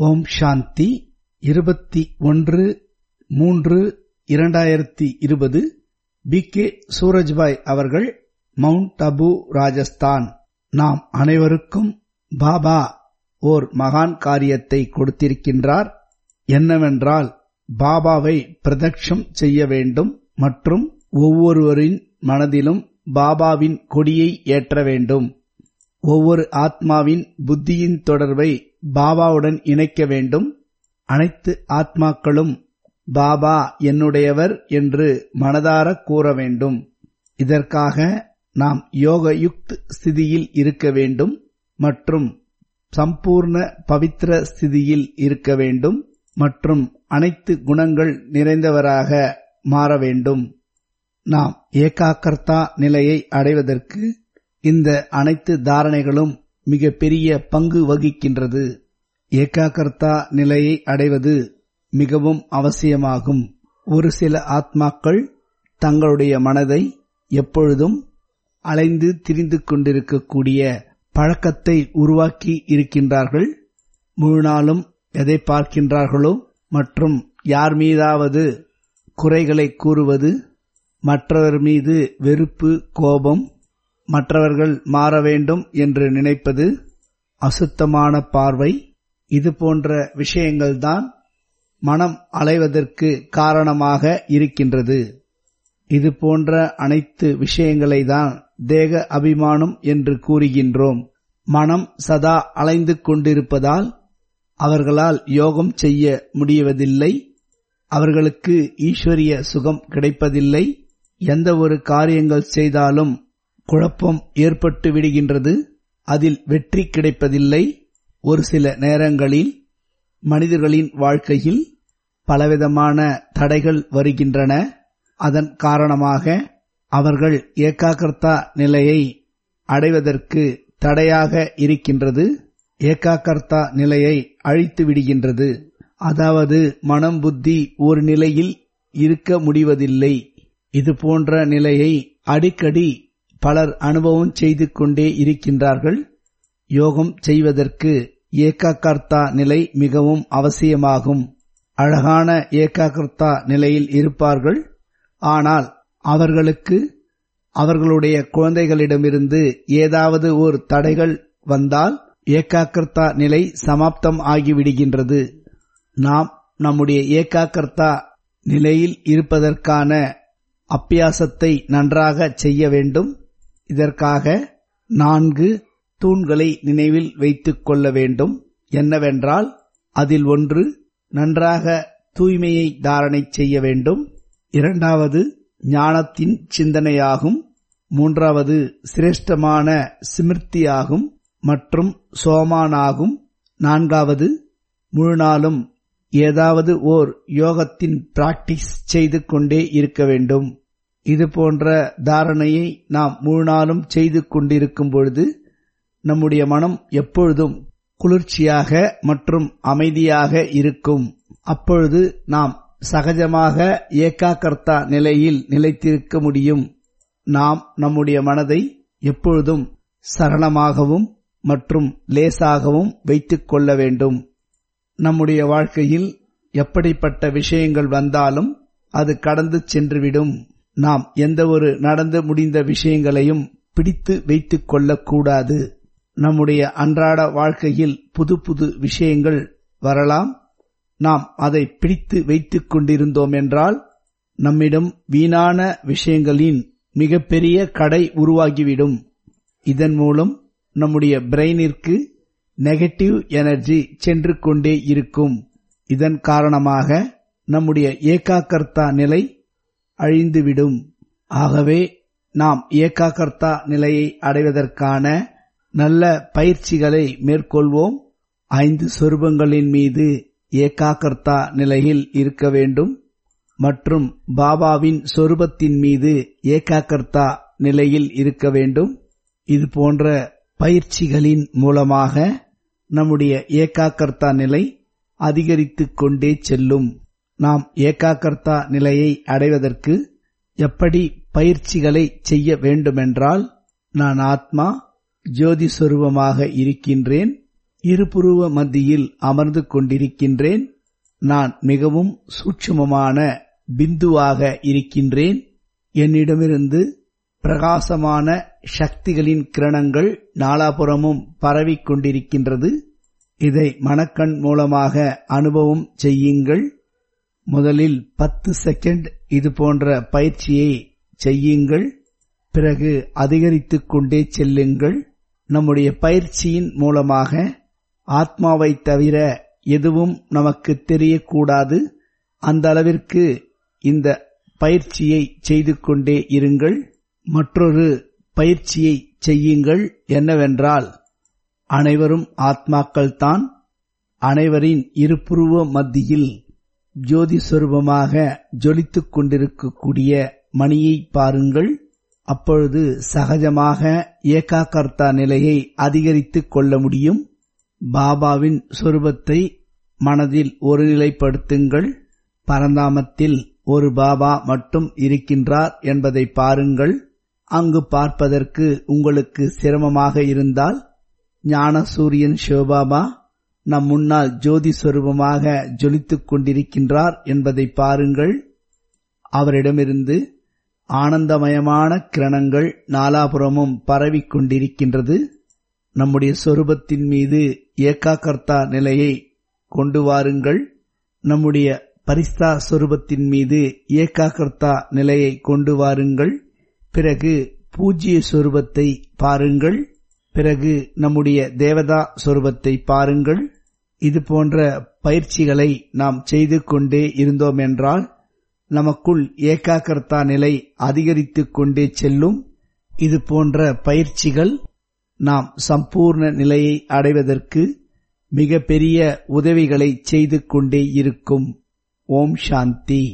ஓம் சாந்தி இருபத்தி ஒன்று மூன்று இரண்டாயிரத்தி இருபது பி கே சூரஜ்பாய் அவர்கள் மவுண்ட் அபு ராஜஸ்தான் நாம் அனைவருக்கும் பாபா ஓர் மகான் காரியத்தை கொடுத்திருக்கின்றார் என்னவென்றால் பாபாவை பிரதட்சம் செய்ய வேண்டும் மற்றும் ஒவ்வொருவரின் மனதிலும் பாபாவின் கொடியை ஏற்ற வேண்டும் ஒவ்வொரு ஆத்மாவின் புத்தியின் தொடர்பை பாபாவுடன் இணைக்க வேண்டும் அனைத்து ஆத்மாக்களும் பாபா என்னுடையவர் என்று மனதார கூற வேண்டும் இதற்காக நாம் யோகயுக்த் ஸ்திதியில் இருக்க வேண்டும் மற்றும் சம்பூர்ண பவித்திர ஸ்திதியில் இருக்க வேண்டும் மற்றும் அனைத்து குணங்கள் நிறைந்தவராக மாற வேண்டும் நாம் ஏகாக்கர்த்தா நிலையை அடைவதற்கு இந்த அனைத்து தாரணைகளும் மிக பெரிய பங்கு வகிக்கின்றது ஏகாக்கர்த்தா நிலையை அடைவது மிகவும் அவசியமாகும் ஒரு சில ஆத்மாக்கள் தங்களுடைய மனதை எப்பொழுதும் அலைந்து திரிந்து கொண்டிருக்கக்கூடிய பழக்கத்தை உருவாக்கி இருக்கின்றார்கள் முழு நாளும் எதை பார்க்கின்றார்களோ மற்றும் யார் மீதாவது குறைகளை கூறுவது மற்றவர் மீது வெறுப்பு கோபம் மற்றவர்கள் மாற வேண்டும் என்று நினைப்பது அசுத்தமான பார்வை இது போன்ற விஷயங்கள்தான் மனம் அலைவதற்கு காரணமாக இருக்கின்றது இது போன்ற அனைத்து விஷயங்களை தான் தேக அபிமானம் என்று கூறுகின்றோம் மனம் சதா அலைந்து கொண்டிருப்பதால் அவர்களால் யோகம் செய்ய முடிவதில்லை அவர்களுக்கு ஈஸ்வரிய சுகம் கிடைப்பதில்லை எந்த ஒரு காரியங்கள் செய்தாலும் குழப்பம் ஏற்பட்டு விடுகின்றது அதில் வெற்றி கிடைப்பதில்லை ஒரு சில நேரங்களில் மனிதர்களின் வாழ்க்கையில் பலவிதமான தடைகள் வருகின்றன அதன் காரணமாக அவர்கள் ஏகாக்கிரதா நிலையை அடைவதற்கு தடையாக இருக்கின்றது ஏகாக்கர்த்தா நிலையை அழித்து விடுகின்றது அதாவது மனம் புத்தி ஒரு நிலையில் இருக்க முடிவதில்லை இது போன்ற நிலையை அடிக்கடி பலர் அனுபவம் செய்து கொண்டே இருக்கின்றார்கள் யோகம் செய்வதற்கு ஏகாக்கர்த்தா நிலை மிகவும் அவசியமாகும் அழகான ஏகாக்கிரதா நிலையில் இருப்பார்கள் ஆனால் அவர்களுக்கு அவர்களுடைய குழந்தைகளிடமிருந்து ஏதாவது ஒரு தடைகள் வந்தால் ஏகாக்கிரதா நிலை சமாப்தம் ஆகிவிடுகின்றது நாம் நம்முடைய ஏகாக்கிரதா நிலையில் இருப்பதற்கான அப்பியாசத்தை நன்றாக செய்ய வேண்டும் இதற்காக நான்கு தூண்களை நினைவில் வைத்துக் கொள்ள வேண்டும் என்னவென்றால் அதில் ஒன்று நன்றாக தூய்மையை தாரணை செய்ய வேண்டும் இரண்டாவது ஞானத்தின் சிந்தனையாகும் மூன்றாவது சிரேஷ்டமான சிமிர்த்தியாகும் மற்றும் சோமானாகும் நான்காவது முழு நாளும் ஏதாவது ஓர் யோகத்தின் பிராக்டிஸ் செய்து கொண்டே இருக்க வேண்டும் இது போன்ற தாரணையை நாம் முழு நாளும் செய்து கொண்டிருக்கும் பொழுது நம்முடைய மனம் எப்பொழுதும் குளிர்ச்சியாக மற்றும் அமைதியாக இருக்கும் அப்பொழுது நாம் சகஜமாக ஏகாக்கர்த்தா நிலையில் நிலைத்திருக்க முடியும் நாம் நம்முடைய மனதை எப்பொழுதும் சரளமாகவும் மற்றும் லேசாகவும் வைத்துக் கொள்ள வேண்டும் நம்முடைய வாழ்க்கையில் எப்படிப்பட்ட விஷயங்கள் வந்தாலும் அது கடந்து சென்றுவிடும் நாம் எந்த ஒரு நடந்து முடிந்த விஷயங்களையும் பிடித்து வைத்துக் கொள்ளக்கூடாது நம்முடைய அன்றாட வாழ்க்கையில் புது புது விஷயங்கள் வரலாம் நாம் அதை பிடித்து வைத்துக் கொண்டிருந்தோம் என்றால் நம்மிடம் வீணான விஷயங்களின் மிகப்பெரிய கடை உருவாகிவிடும் இதன் மூலம் நம்முடைய பிரெயினிற்கு நெகட்டிவ் எனர்ஜி சென்று கொண்டே இருக்கும் இதன் காரணமாக நம்முடைய ஏகாக்கர்த்தா நிலை அழிந்துவிடும் ஆகவே நாம் ஏகாக்கர்த்தா நிலையை அடைவதற்கான நல்ல பயிற்சிகளை மேற்கொள்வோம் ஐந்து சொருபங்களின் மீது ஏகாக்கர்த்தா நிலையில் இருக்க வேண்டும் மற்றும் பாபாவின் சொரூபத்தின் மீது ஏகாக்கர்த்தா நிலையில் இருக்க வேண்டும் இது போன்ற பயிற்சிகளின் மூலமாக நம்முடைய ஏகாக்கர்த்தா நிலை அதிகரித்துக் கொண்டே செல்லும் நாம் ஏகாக்கர்த்தா நிலையை அடைவதற்கு எப்படி பயிற்சிகளை செய்ய வேண்டுமென்றால் நான் ஆத்மா ஜோதி சொரூபமாக இருக்கின்றேன் இருபுருவ மத்தியில் அமர்ந்து கொண்டிருக்கின்றேன் நான் மிகவும் சூட்சுமமான பிந்துவாக இருக்கின்றேன் என்னிடமிருந்து பிரகாசமான சக்திகளின் கிரணங்கள் நாலாபுறமும் பரவிக் கொண்டிருக்கின்றது இதை மனக்கண் மூலமாக அனுபவம் செய்யுங்கள் முதலில் பத்து செகண்ட் இது போன்ற பயிற்சியை செய்யுங்கள் பிறகு அதிகரித்துக் கொண்டே செல்லுங்கள் நம்முடைய பயிற்சியின் மூலமாக ஆத்மாவை தவிர எதுவும் நமக்கு தெரியக்கூடாது அந்த அளவிற்கு இந்த பயிற்சியை செய்து கொண்டே இருங்கள் மற்றொரு பயிற்சியை செய்யுங்கள் என்னவென்றால் அனைவரும் ஆத்மாக்கள்தான் அனைவரின் இருபுருவ மத்தியில் ஜோதி சொரூபமாக ஜொலித்துக் கொண்டிருக்கக்கூடிய மணியை பாருங்கள் அப்பொழுது சகஜமாக ஏகாகர்த்தா நிலையை அதிகரித்துக் கொள்ள முடியும் பாபாவின் சொரூபத்தை மனதில் ஒருநிலைப்படுத்துங்கள் பரந்தாமத்தில் ஒரு பாபா மட்டும் இருக்கின்றார் என்பதை பாருங்கள் அங்கு பார்ப்பதற்கு உங்களுக்கு சிரமமாக இருந்தால் ஞான சூரியன் சிவபாபா நம் முன்னால் ஜோதி சொரூபமாக ஜொலித்துக் கொண்டிருக்கின்றார் என்பதை பாருங்கள் அவரிடமிருந்து ஆனந்தமயமான கிரணங்கள் நாலாபுறமும் பரவிக் கொண்டிருக்கின்றது நம்முடைய சொரூபத்தின் மீது ஏகாகர்த்தா நிலையை கொண்டு வாருங்கள் நம்முடைய பரிஸ்தா சொரூபத்தின் மீது ஏகாகர்த்தா நிலையை கொண்டு வாருங்கள் பிறகு பூஜ்ய சொரூபத்தை பாருங்கள் பிறகு நம்முடைய தேவதா சொரூபத்தை பாருங்கள் இது போன்ற பயிற்சிகளை நாம் செய்து கொண்டே இருந்தோம் என்றால் நமக்குள் ஏகாகர்த்தா நிலை அதிகரித்துக் கொண்டே செல்லும் இது போன்ற பயிற்சிகள் நாம் சம்பூர்ண நிலையை அடைவதற்கு மிக பெரிய உதவிகளை செய்து கொண்டே இருக்கும் ஓம் சாந்தி